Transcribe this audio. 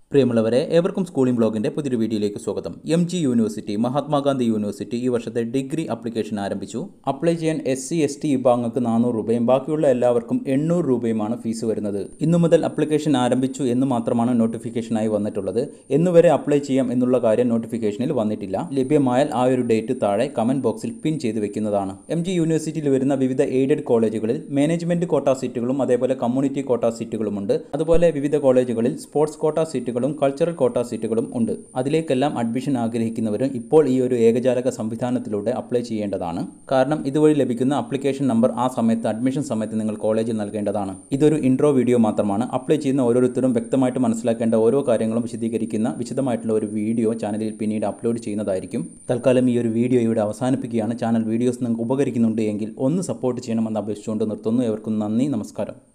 പ്രിയമുള്ളവരെ ഏവർക്കും സ്കൂളിംഗ് ബ്ലോഗിന്റെ പുതിയൊരു വീഡിയോയിലേക്ക് സ്വാഗതം M G university Mahatma Gandhi university ഈ വർഷത്തെ ഡിഗ്രി അപ്ലിക്കേഷൻ ആരംഭിച്ചു അപ്ലൈ ചെയ്യാൻ എസ് സി എസ് ടി വിഭാഗങ്ങൾക്ക് നാനൂറ് രൂപയും ബാക്കിയുള്ള എല്ലാവർക്കും എണ്ണൂറ് രൂപയുമാണ് ഫീസ് വരുന്നത് ഇന്നു മുതൽ അപ്ലിക്കേഷൻ ആരംഭിച്ചു എന്ന് മാത്രമാണ് നോട്ടിഫിക്കേഷനായി വന്നിട്ടുള്ളത് എന്നുവരെ അപ്ലൈ ചെയ്യാം എന്നുള്ള കാര്യം നോട്ടിഫിക്കേഷനിൽ വന്നിട്ടില്ല ലഭ്യമായാൽ ആ ഒരു ഡേറ്റ് താഴെ കമന്റ് ബോക്സിൽ പിൻ ചെയ്ത് വെക്കുന്നതാണ് എം ജി യൂണിവേഴ്സിറ്റിയിൽ വരുന്ന വിവിധ എയ്ഡഡ് കോളേജുകളിൽ മാനേജ്മെന്റ് കോട്ട സീറ്റുകളും അതേപോലെ കമ്മ്യൂണിറ്റി കോട്ട സീറ്റുകളുമുണ്ട് അതുപോലെ വിവിധ കോളേജുകളിൽ സ്പോർട്സ് കോട്ട സീറ്റുകളും കൾച്ചറൽ കോട്ട സീറ്റുകളും ഉണ്ട് അതിലേക്കെല്ലാം അഡ്മിഷൻ ആഗ്രഹിക്കുന്നവരും ഇപ്പോൾ ഈ ഒരു ഏകജാലക സംവിധാനത്തിലൂടെ അപ്ലൈ ചെയ്യേണ്ടതാണ് കാരണം ഇതുവഴി ലഭിക്കുന്ന അപ്ലിക്കേഷൻ നമ്പർ ആ സമയത്ത് അഡ്മിഷൻ സമയത്ത് നിങ്ങൾ കോളേജിൽ നൽകേണ്ടതാണ് ഇതൊരു ഇൻട്രോ വീഡിയോ മാത്രമാണ് അപ്ലൈ ചെയ്യുന്ന ഓരോരുത്തരും വ്യക്തമായിട്ട് മനസ്സിലാക്കേണ്ട ഓരോ കാര്യങ്ങളും വിശദീകരിക്കുന്ന വിശദമായിട്ടുള്ള ഒരു വീഡിയോ ചാനലിൽ പിന്നീട് അപ്ലോഡ് ചെയ്യുന്നതായിരിക്കും തൽക്കാലം ഈ ഒരു വീഡിയോ ഇവിടെ അവസാനിപ്പിക്കുകയാണ് ചാനൽ വീഡിയോസ് നിങ്ങൾക്ക് ഉപകരിക്കുന്നുണ്ട് എങ്കിൽ ഒന്ന് സപ്പോർട്ട് ചെയ്യണമെന്ന് അപേക്ഷിച്ചുകൊണ്ട് നിർത്തുന്നു എവർക്കും നന്ദി നമസ്കാരം